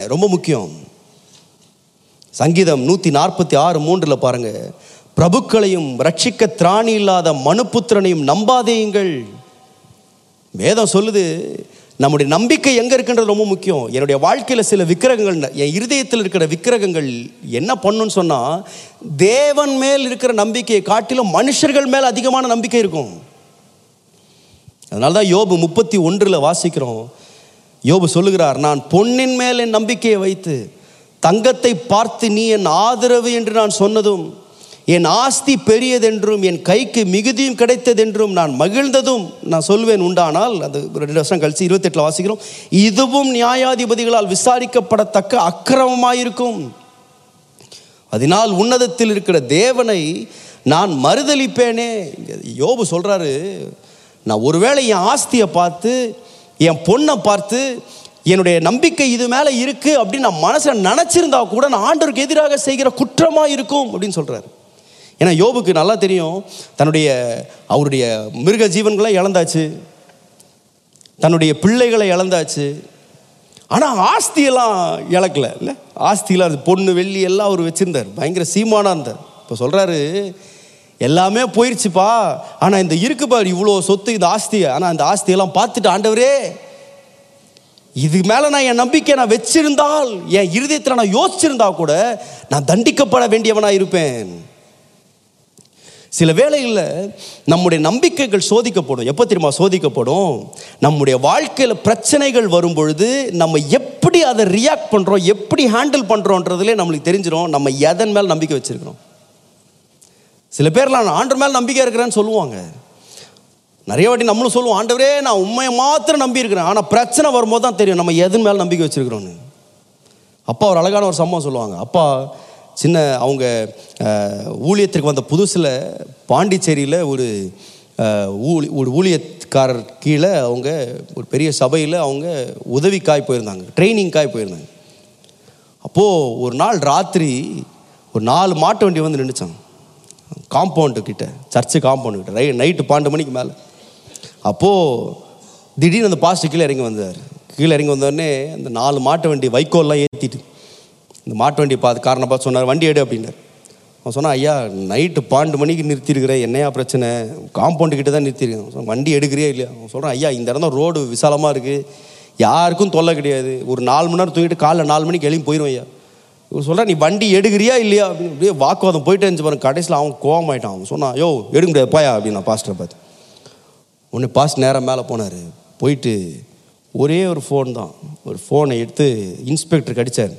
ரொம்ப முக்கியம் சங்கீதம் நூற்றி நாற்பத்தி ஆறு மூன்றில் பாருங்க பிரபுக்களையும் ரட்சிக்க திராணி இல்லாத மனுப்புத்திரனையும் நம்பாதேயுங்கள் வேதம் சொல்லுது நம்முடைய நம்பிக்கை எங்கே இருக்குன்றது ரொம்ப முக்கியம் என்னுடைய வாழ்க்கையில் சில விக்கிரகங்கள் என் இருதயத்தில் இருக்கிற விக்கிரகங்கள் என்ன பண்ணுன்னு சொன்னால் தேவன் மேல் இருக்கிற நம்பிக்கையை காட்டிலும் மனுஷர்கள் மேல் அதிகமான நம்பிக்கை இருக்கும் அதனால தான் யோபு முப்பத்தி ஒன்றில் வாசிக்கிறோம் யோபு சொல்லுகிறார் நான் பொன்னின் மேல் என் நம்பிக்கையை வைத்து தங்கத்தை பார்த்து நீ என் ஆதரவு என்று நான் சொன்னதும் என் ஆஸ்தி பெரியதென்றும் என் கைக்கு மிகுதியும் கிடைத்ததென்றும் நான் மகிழ்ந்ததும் நான் சொல்வேன் உண்டானால் அது ஒரு ரெண்டு வருஷம் கழிச்சு இருபத்தெட்டில் வாசிக்கிறோம் இதுவும் நியாயாதிபதிகளால் விசாரிக்கப்படத்தக்க அக்கிரமமாயிருக்கும் அதனால் உன்னதத்தில் இருக்கிற தேவனை நான் மறுதலிப்பேனே இங்க யோபு சொல்றாரு நான் ஒருவேளை என் ஆஸ்தியை பார்த்து என் பொண்ணை பார்த்து என்னுடைய நம்பிக்கை இது மேலே இருக்கு அப்படின்னு நான் மனசில் நினச்சிருந்தா கூட நான் ஆண்டவருக்கு எதிராக செய்கிற குற்றமாக இருக்கும் அப்படின்னு சொல்றாரு ஏன்னா யோபுக்கு நல்லா தெரியும் தன்னுடைய அவருடைய மிருக ஜீவன்களை இழந்தாச்சு தன்னுடைய பிள்ளைகளை இழந்தாச்சு ஆனால் ஆஸ்தியெல்லாம் இழக்கல இல்லை ஆஸ்தியெல்லாம் அது பொண்ணு வெள்ளி எல்லாம் அவர் வச்சிருந்தார் பயங்கர சீமானா இருந்தார் இப்போ சொல்கிறாரு எல்லாமே போயிருச்சுப்பா ஆனால் இந்த இருக்கு பாரு இவ்வளோ சொத்து இந்த ஆஸ்தி ஆனால் அந்த ஆஸ்தியெல்லாம் பார்த்துட்டு ஆண்டவரே இது மேலே நான் என் நம்பிக்கை நான் வச்சிருந்தால் என் இருதயத்தில் நான் யோசிச்சிருந்தா கூட நான் தண்டிக்கப்பட வேண்டியவனாக இருப்பேன் சில வேளைகளில் நம்முடைய நம்பிக்கைகள் சோதிக்கப்படும் எப்போ தெரியுமா சோதிக்கப்படும் நம்முடைய வாழ்க்கையில் பிரச்சனைகள் வரும் பொழுது நம்ம எப்படி அதை ரியாக்ட் பண்ணுறோம் எப்படி ஹேண்டில் பண்ணுறோன்றதுலே நம்மளுக்கு தெரிஞ்சிடும் நம்ம எதன் மேல் நம்பிக்கை வச்சிருக்கிறோம் சில பேர்லாம் நான் ஆண்டவர் மேல் நம்பிக்கை இருக்கிறேன்னு சொல்லுவாங்க நிறைய வாட்டி நம்மளும் சொல்லுவோம் ஆண்டவரே நான் உண்மையை மாத்திரம் நம்பி இருக்கிறேன் ஆனால் பிரச்சனை வரும்போது தான் தெரியும் நம்ம எதன் மேல் நம்பிக்கை வச்சிருக்கிறோன்னு அப்பா ஒரு அழகான ஒரு சம்பவம் சொல்லுவாங்க அப்பா சின்ன அவங்க அஹ், ஊழியத்திற்கு வந்த புதுசில் பாண்டிச்சேரியில் ஒரு அஹ், ஊழி ஒரு ஊழியக்காரர் கீழே அவங்க ஒரு பெரிய சபையில் அவங்க உதவிக்காய் போயிருந்தாங்க ட்ரைனிங்காய் போயிருந்தாங்க அப்போது ஒரு நாள் ராத்திரி ஒரு நாலு மாட்டு வண்டி வந்து நின்றுச்சான் காம்பவுண்டு கிட்ட சர்ச்சு காம்பவுண்டு கிட்ட ரை நைட்டு பன்னெண்டு மணிக்கு மேலே அப்போது திடீர்னு அந்த பாஸ்டர் கீழே இறங்கி வந்தார் கீழே இறங்கி வந்தோடனே அந்த நாலு மாட்டு வண்டி வைக்கோல்லாம் ஏற்றிட்டு இந்த மாட்டு வண்டி பார்த்து காரணம் பார்த்து சொன்னார் வண்டி எடு அப்படின்னார் அவன் சொன்னான் ஐயா நைட்டு பன்னெண்டு மணிக்கு நிறுத்திருக்கிறேன் என்னையா பிரச்சனை காம்பவுண்டு கிட்ட தான் நிறுத்திருக்கேன் அவன் சொன்னான், வண்டி எடுக்கிறியா இல்லையா அவன் சொல்கிறான் ஐயா இந்த இடம் தான் ரோடு விசாலமாக இருக்குது யாருக்கும் தொல்லை கிடையாது ஒரு நாலு மணி நேரம் தூங்கிட்டு காலைல நாலு மணிக்கு எழும்பி போயிடும் ஐயா இவன் சொல்கிறான் நீ வண்டி எடுக்கிறியா இல்லையா அப்படின்னு அப்படியே வாக்குவாதம் போயிட்டே இருந்துச்சு பாருங்க கடைசியில் அவன் கோவமாயிட்டான் அவன் சொன்னான் யோ எடுக்க முடியாது போயா அப்படின்னு நான் பாஸ்டரை பார்த்து உடனே பாஸ்ட் நேராக மேலே போனார் போயிட்டு ஒரே ஒரு ஃபோன் தான் ஒரு ஃபோனை எடுத்து இன்ஸ்பெக்டருக்கு அடித்தார்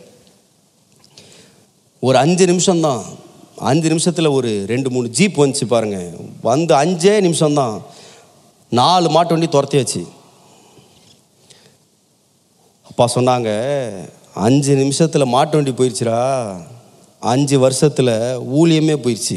ஒரு அஞ்சு நிமிஷம்தான் அஞ்சு நிமிஷத்தில் ஒரு ரெண்டு மூணு ஜீப் வந்துச்சு பாருங்க வந்து அஞ்சே நிமிஷம்தான் நாலு மாட்டு வண்டி துரத்தியாச்சு அப்பா சொன்னாங்க அஞ்சு நிமிஷத்தில் மாட்டு வண்டி போயிடுச்சுடா அஞ்சு வருஷத்தில் ஊழியமே போயிடுச்சு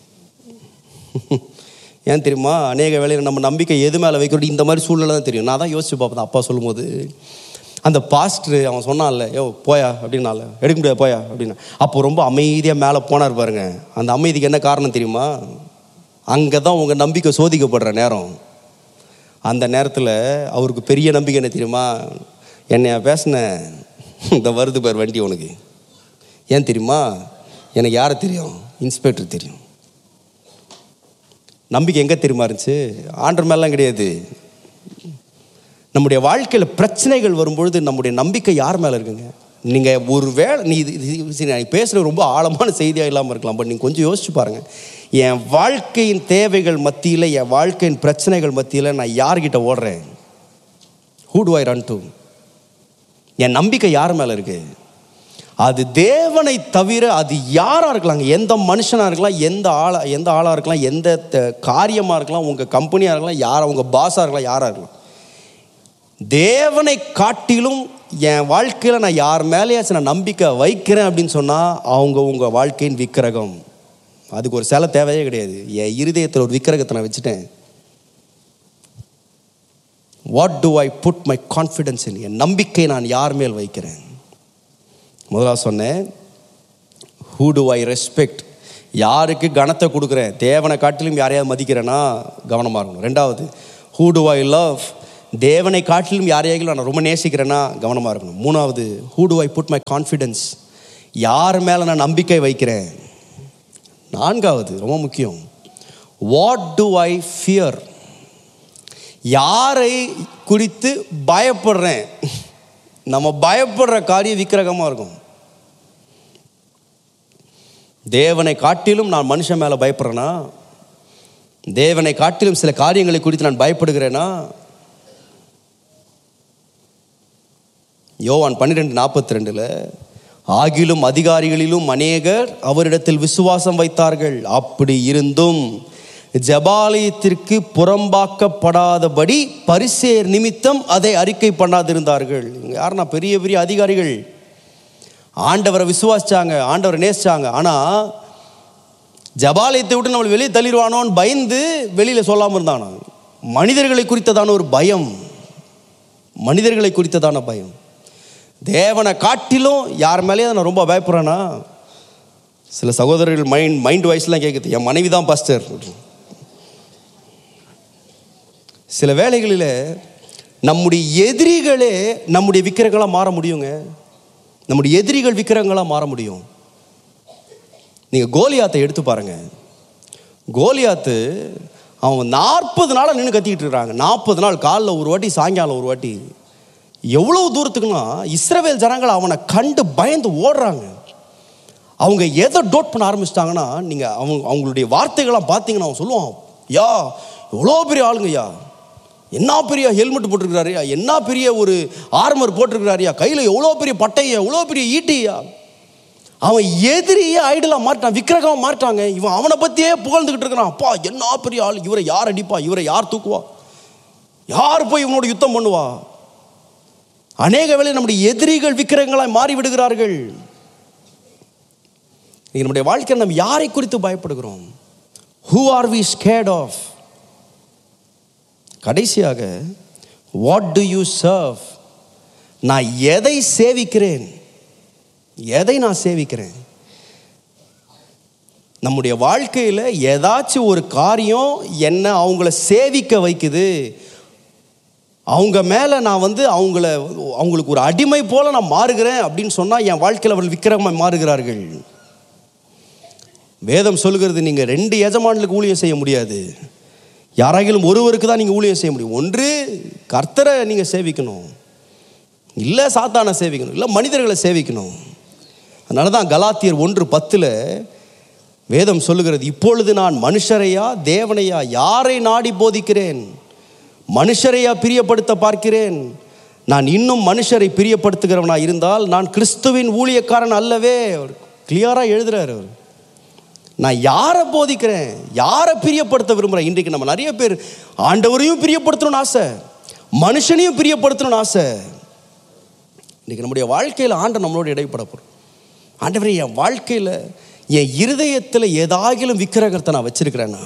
ஏன் தெரியுமா அநேக வேளையில் நம்ம நம்பிக்கை எது மேலே வைக்கிறோம் இந்த மாதிரி சூழ்நிலை தான் தெரியும் நான் தான் யோசிச்சு பார்ப்பேன் அப்பா சொல்லும்போது அந்த பாஸ்டர் அவன் சொன்னான்ல யோ போயா அப்படின்னால எடுக்க முடியாது போயா அப்படின்னா அப்போ ரொம்ப அமைதியாக மேலே போனார் பாருங்க அந்த அமைதிக்கு என்ன காரணம் தெரியுமா அங்கே தான் உங்கள் நம்பிக்கை சோதிக்கப்படுற நேரம் அந்த நேரத்தில் அவருக்கு பெரிய நம்பிக்கை என்ன தெரியுமா என்னைய பேசின இந்த வருது பார் வண்டி உனக்கு ஏன் தெரியுமா எனக்கு யாரை தெரியும் இன்ஸ்பெக்டர் தெரியும் நம்பிக்கை எங்கே தெரியுமா இருந்துச்சு ஆண்டர் மேலாம் கிடையாது நம்முடைய வாழ்க்கையில் பிரச்சனைகள் வரும்பொழுது நம்முடைய நம்பிக்கை யார் மேலே இருக்குங்க நீங்கள் ஒரு வேளை நீ இது இது- சரி, நான் பேசுகிறது ரொம்ப ஆழமான செய்தியாக இல்லாமல் இருக்கலாம் பட் நீங்கள் கொஞ்சம் யோசிச்சு பாருங்கள் என் வாழ்க்கையின் தேவைகள் மத்தியில் என் வாழ்க்கையின் பிரச்சனைகள் மத்தியில் நான் யார்கிட்ட ஓடுறேன் who do I run to என் நம்பிக்கை யார் மேலே இருக்கு அது தேவனை தவிர அது யாராக இருக்கலாங்க எந்த மனுஷனாக இருக்கலாம் எந்த ஆளா எந்த ஆளாக இருக்கலாம் எந்த த- காரியமாக இருக்கலாம் உங்கள் கம்பெனியாக இருக்கலாம் யார் உங்கள் பாஸாக இருக்கலாம் யாராக இருக்கலாம் தேவனை காட்டிலும் என் வாழ்க்கையில் நான் யார் மேலேயாச்சும் நான் நம்பிக்கை வைக்கிறேன் அப்படின்னு சொன்னால் அவங்க உங்கள் வாழ்க்கையின் விக்கிரகம் அதுக்கு ஒரு சிலை தேவையே கிடையாது என் இருதயத்தில் ஒரு விக்கிரகத்தை நான் வச்சுட்டேன் what do I put my confidence in என் நம்பிக்கை நான் யார் மேல் வைக்கிறேன் முதலாக சொன்னேன் ஹூ டு ஐ ரெஸ்பெக்ட் யாருக்கு கனத்தை கொடுக்குறேன் தேவனை காட்டிலும் யாரையாவது மதிக்கிறேன்னா கவனமாக இருக்கணும் ரெண்டாவது ஹூ டு ஐ லவ் தேவனை காட்டிலும் யாரையாகிலும் நான் ரொம்ப நேசிக்கிறேன்னா கவனமாக இருக்கணும் மூணாவது who do I put my confidence யார் மேலே நான் நம்பிக்கை வைக்கிறேன் நான்காவது ரொம்ப முக்கியம் வாட் டு ஐ ஃபியர் யாரை குறித்து பயப்படுறேன் நம்ம பயப்படுற காரியம் விக்கிரகமாக இருக்கும் தேவனை காட்டிலும் நான் மனுஷன் மேலே பயப்படுறேனா தேவனை காட்டிலும் சில காரியங்களை குறித்து நான் பயப்படுகிறேனா யோவான் பன்னிரெண்டு நாற்பத்தி ரெண்டில் ஆகிலும் அதிகாரிகளிலும் அநேகர் அவரிடத்தில் விசுவாசம் வைத்தார்கள் அப்படி இருந்தும் ஜபாலயத்திற்கு புறம்பாக்கப்படாதபடி பரிசேர் நிமித்தம் அதை அறிக்கை பண்ணாதிருந்தார்கள் இவங்க யாருன்னா பெரிய பெரிய அதிகாரிகள் ஆண்டவரை விசுவாசிச்சாங்க ஆண்டவரை நேசிச்சாங்க ஆனால் ஜபாலயத்தை விட்டு நம்மளை வெளியே தள்ளிடுவானோன்னு பயந்து வெளியில் சொல்லாமல் இருந்தானோ மனிதர்களை குறித்ததான ஒரு பயம் மனிதர்களை குறித்ததான பயம் தேவனை காட்டிலும் யார் மேலேயே நான் ரொம்ப பயப்படுறேன்னா சில சகோதரர்கள் மைண்ட் மைண்ட் வாய்ஸ்லாம் கேட்குது என் மனைவி தான் பாஸ்டர் சில வேளைகளில் நம்முடைய எதிரிகளே நம்முடைய விக்கிரகங்களாக மாற முடியுங்க நம்முடைய எதிரிகள் விக்கிரகங்களாக மாற முடியும் நீங்கள் கோலியாத்தை எடுத்து பாருங்க கோலியாத்து அவன் நாற்பது நாளாக நின்று கத்திக்கிட்டு இருக்கிறாங்க நாற்பது நாள் காலைல ஒரு வாட்டி சாயங்காலம் ஒரு வாட்டி எவ்வளோ தூரத்துக்குன்னா இஸ்ரவேல் ஜனங்கள் அவனை கண்டு பயந்து ஓடுறாங்க அவங்க எதை டோட் பண்ண ஆரம்பிச்சிட்டாங்கன்னா நீங்கள் அவங்க அவங்களுடைய வார்த்தைகள்லாம் பார்த்தீங்கன்னா அவன் சொல்லுவான் யா எவ்வளோ பெரிய ஆளுங்கய்யா என்ன பெரிய ஹெல்மெட் போட்டிருக்கிறாருயா என்ன பெரிய ஒரு ஆர்மர் போட்டிருக்கிறாருயா கையில் எவ்வளோ பெரிய பட்டையா எவ்வளோ பெரிய ஈட்டியா அவன் எதிரியே ஐடலாக மாட்டான் விக்கிரகமாக மாட்டாங்க இவன் அவனை பற்றியே புகழ்ந்துக்கிட்டு இருக்கிறான் அப்பா என்ன பெரிய ஆள் இவரை யார் அடிப்பா இவரை யார் தூக்குவா யார் போய் இவனோட யுத்தம் பண்ணுவா அநேக வேளை நம்முடைய எதிரிகள் விக்கிரகங்களாய் மாறி விடுகிறார்கள் இன்னைக்கு நம்முடைய வாழ்க்கையில் நம்ம யாரை குறித்து பயப்படுகிறோம் who are we scared of கடைசியாக வாட் டு யூ சர்வ் நான் எதை சேவிக்கிறேன் எதை நான் சேவிக்கிறேன் நம்முடைய வாழ்க்கையில் ஏதாச்சும் ஒரு காரியம் என்ன அவங்கள சேவிக்க வைக்குது அவங்க மேலே நான் வந்து அவங்கள அவங்களுக்கு ஒரு அடிமை போல நான் மாறுகிறேன் அப்படின்னு சொன்னால் என் வாழ்க்கையில் அவர்கள் விக்கிரகமாக மாறுகிறார்கள் வேதம் சொல்லுகிறது நீங்கள் ரெண்டு எஜமானுக்கு ஊழியம் செய்ய முடியாது யாராகிலும் ஒருவருக்கு தான் நீங்கள் ஊழியம் செய்ய முடியும் ஒன்று கர்த்தரை நீங்கள் சேவிக்கணும் இல்லை சாத்தானை சேவிக்கணும் இல்லை மனிதர்களை சேவிக்கணும் அதனால தான் கலாத்தியர் ஒன்று பத்தில் வேதம் சொல்லுகிறது இப்பொழுது நான் மனுஷரையா தேவனையா யாரை நாடி போதிக்கிறேன் மனுஷரையா பிரியப்படுத்த பார்க்கிறேன் நான் இன்னும் மனுஷரை பிரியப்படுத்துகிறவனா இருந்தால் நான் கிறிஸ்துவின் ஊழியக்காரன் அல்லவே அவர் கிளியராக எழுதுறாரு அவர் நான் யாரை போதிக்கிறேன் யாரை பிரியப்படுத்த விரும்புகிறேன் இன்றைக்கு நம்ம நிறைய பேர் ஆண்டவரையும் பிரியப்படுத்தணும்னு ஆசை மனுஷனையும் பிரியப்படுத்தணும்னு ஆசை இன்றைக்கி நம்முடைய வாழ்க்கையில் ஆண்டை நம்மளோட இடைப்பட போகிறோம் ஆண்டவரே என் வாழ்க்கையில் என் இருதயத்தில் ஏதாகிலும் விக்கிரகத்தை நான் வச்சிருக்கிறேன்னா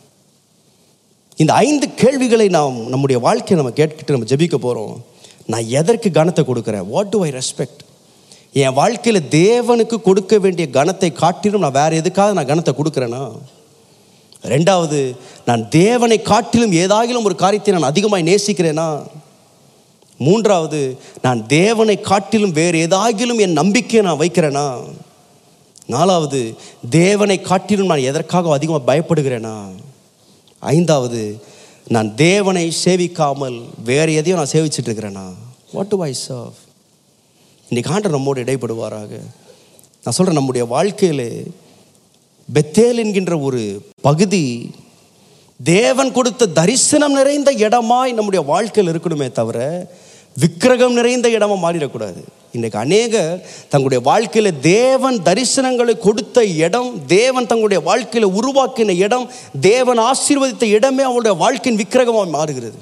இந்த ஐந்து கேள்விகளை நாம் நம்முடைய வாழ்க்கையை நம்ம கேட்டுக்கிட்டு நம்ம ஜெபிக்க போகிறோம் நான் எதற்கு கனத்தை கொடுக்குறேன் வாட் டு ஐ ரெஸ்பெக்ட் என் வாழ்க்கையில் தேவனுக்கு கொடுக்க வேண்டிய கனத்தை காட்டிலும் நான் வேறு எதுக்காக நான் கனத்தை கொடுக்குறேன்னா ரெண்டாவது நான் தேவனை காட்டிலும் ஏதாகிலும் ஒரு காரியத்தை நான் அதிகமாக நேசிக்கிறேனா மூன்றாவது நான் தேவனை காட்டிலும் வேறு ஏதாகிலும் என் நம்பிக்கையை நான் வைக்கிறேனா நாலாவது தேவனை காட்டிலும் நான் எதற்காக அதிகமாக பயப்படுகிறேனா ஐந்தாவது நான் தேவனை சேவிக்காமல் வேறு எதையும் நான் சேவிச்சிட்டு இருக்கிறேனா வாட் டு ஐ சர்வ் இன்னைக்கு ஆண்டர் நம்மோடு இடைப்படுவாராக நான் சொல்கிறேன் நம்முடைய வாழ்க்கையில் பெத்தேல் என்கின்ற ஒரு பகுதி தேவன் கொடுத்த தரிசனம் நிறைந்த இடமாய் நம்முடைய வாழ்க்கையில் இருக்கணுமே தவிர விக்கிரகம் நிறைந்த இடமா மாறிடக்கூடாது இன்றைக்கு அநேகர் தங்களுடைய வாழ்க்கையில் தேவன் தரிசனங்களை கொடுத்த இடம் தேவன் தங்களுடைய வாழ்க்கையில் உருவாக்கின இடம் தேவன் ஆசீர்வதித்த இடமே அவங்களுடைய வாழ்க்கையின் விக்கிரகமாக மாறுகிறது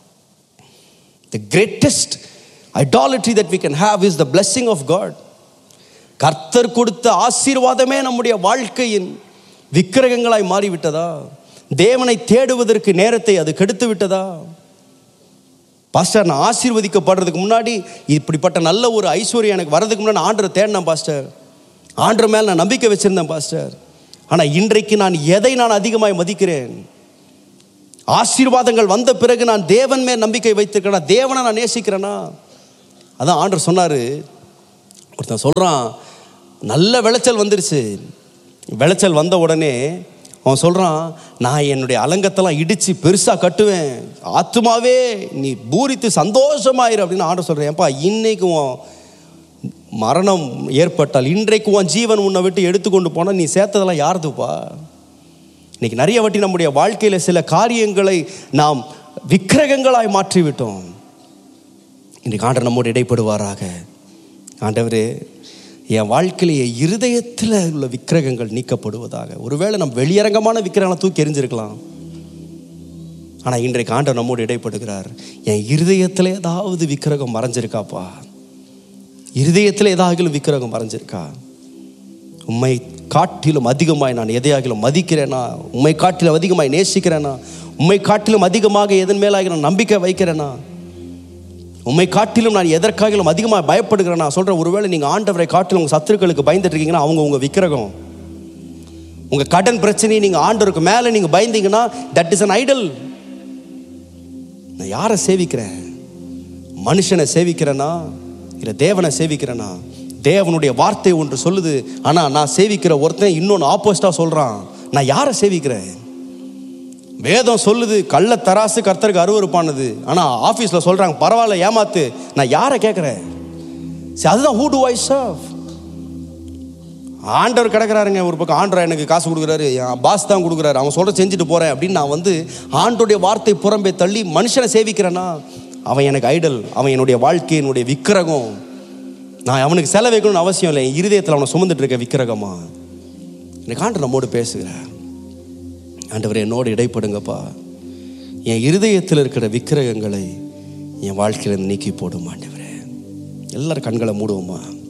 the greatest idolatry that we can have is the blessing of God கர்த்தர் கொடுத்த ஆசீர்வாதமே நம்முடைய வாழ்க்கையின் விக்கிரகங்களாய் மாறிவிட்டதா தேவனை தேடுவதற்கு நேரத்தை அது கெடுத்து விட்டதா பாஸ்டர் நான் ஆசீர்வதிக்கப்படுறதுக்கு முன்னாடி இப்படிப்பட்ட நல்ல ஒரு ஐஸ்வர்யம் எனக்கு வர்றதுக்கு முன்னாடி நான் ஆண்டரை தேடினேன் பாஸ்டர் ஆண்டர் மேல் நான் நம்பிக்கை வச்சிருந்தேன் பாஸ்டர் ஆனால் இன்றைக்கு நான் எதை நான் அதிகமாய் மதிக்கிறேன் ஆசீர்வாதங்கள் வந்த பிறகு நான் தேவன் மேல் நம்பிக்கை வைத்திருக்கிறேனா தேவனை நான் நேசிக்கிறேனா அதான் ஆண்டர் சொன்னார் ஒருத்தன் சொல்கிறான் நல்ல விளைச்சல் வந்துருச்சு விளைச்சல் வந்த உடனே அவன் சொல்கிறான் நான் என்னுடைய அலங்கத்தெல்லாம் இடித்து பெருசாக கட்டுவேன் ஆத்துமாவே நீ பூரித்து சந்தோஷமாயிரு அப்படின்னு ஆண்டர் சொல்கிறேன் ஏப்பா இன்னைக்கு உன் மரணம் ஏற்பட்டால் இன்றைக்கு உன் ஜீவன் உன்னை விட்டு எடுத்துக்கொண்டு போனால் நீ சேர்த்ததெல்லாம் யாருதுப்பா இன்னைக்கு நிறைய வாட்டி நம்முடைய வாழ்க்கையில் சில காரியங்களை நாம் விக்கிரகங்களாய் மாற்றிவிட்டோம் இன்றைக்கு ஆண்டர் நம்மோடு இடைப்படுவாராக ஆண்டவரே என் வாழ்க்கையில் என் இருதயத்தில் உள்ள விக்கிரகங்கள் நீக்கப்படுவதாக ஒருவேளை நம்ம வெளியரங்கமான விக்கிரகங்களை தூக்கி எறிஞ்சிருக்கலாம் ஆனால் இன்றைக்கு ஆண்டவர் நம்மோடு இடைப்படுகிறார் என் இருதயத்தில் ஏதாவது விக்கிரகம் மறைஞ்சிருக்காப்பா இருதயத்தில் ஏதாவது விக்கிரகம் மறைஞ்சிருக்கா உம்மை காட்டிலும் அதிகமாய் நான் எதையாகிலும் மதிக்கிறேனா உம்மை காட்டிலும் அதிகமாய் நேசிக்கிறேனா உம்மை காட்டிலும் அதிகமாக எதன் மேலாக நான் நம்பிக்கை வைக்கிறேனா உம்மை காட்டிலும் நான் எதற்காகிலும் அதிகமாக பயப்படுகிறேன் நான் சொல்கிறேன் ஒருவேளை நீங்கள் ஆண்டவரை காட்டிலும் உங்கள் சத்துருக்களுக்கு பயந்துட்டு இருக்கீங்கன்னா அவங்க உங்கள் விக்கிரகம் உங்கள் கடன் பிரச்சனையை நீங்கள் ஆண்டவருக்கு மேலே நீங்கள் பயந்தீங்கன்னா தட் இஸ் அன் ஐடல் நான் யாரை சேவிக்கிறேன் மனுஷனை சேவிக்கிறேனா இல்லை தேவனை சேவிக்கிறேனா தேவனுடைய வார்த்தை ஒன்று சொல்லுது ஆனால் நான் சேவிக்கிற ஒருத்தன் இன்னொன்று ஆப்போசிட்டாக சொல்கிறான் நான் யாரை சேவிக்கிறேன் வேதம் சொல்லுது கள்ள தராசு கர்த்தருக்கு அருவருப்பானது ஆனால் ஆஃபீஸில் சொல்கிறாங்க பரவாயில்ல ஏமாத்து நான் யாரை கேட்குறேன் சரி அதுதான் ஹூ டு ஐ சர்வ் ஆண்டவர் கிடக்குறாருங்க ஒரு பக்கம் ஆண்டவர் எனக்கு காசு கொடுக்குறாரு என் பாஸ் தான் கொடுக்குறாரு அவன் சொல்கிற செஞ்சுட்டு போகிறேன் அப்படின்னு நான் வந்து ஆண்டோடைய வார்த்தை புறம்பே தள்ளி மனுஷனை சேவிக்கிறேன்னா அவன் எனக்கு ஐடல் அவன் என்னுடைய வாழ்க்கை என்னுடைய விக்கிரகம் நான் அவனுக்கு செலவு வைக்கணும்னு அவசியம் இல்லை என் இருதயத்தில் அவனை சுமந்துட்டு இருக்க விக்கிரகமா எனக்கு ஆண்டு நம்மோடு பேசுகிறேன் ஆண்டவர் என்னோடு இடைப்படுங்கப்பா என் இருதயத்தில் இருக்கிற விக்கிரகங்களை என் வாழ்க்கையில நீக்கி போடும் ஆண்டவரே எல்லாரும் கண்களை மூடுவோமா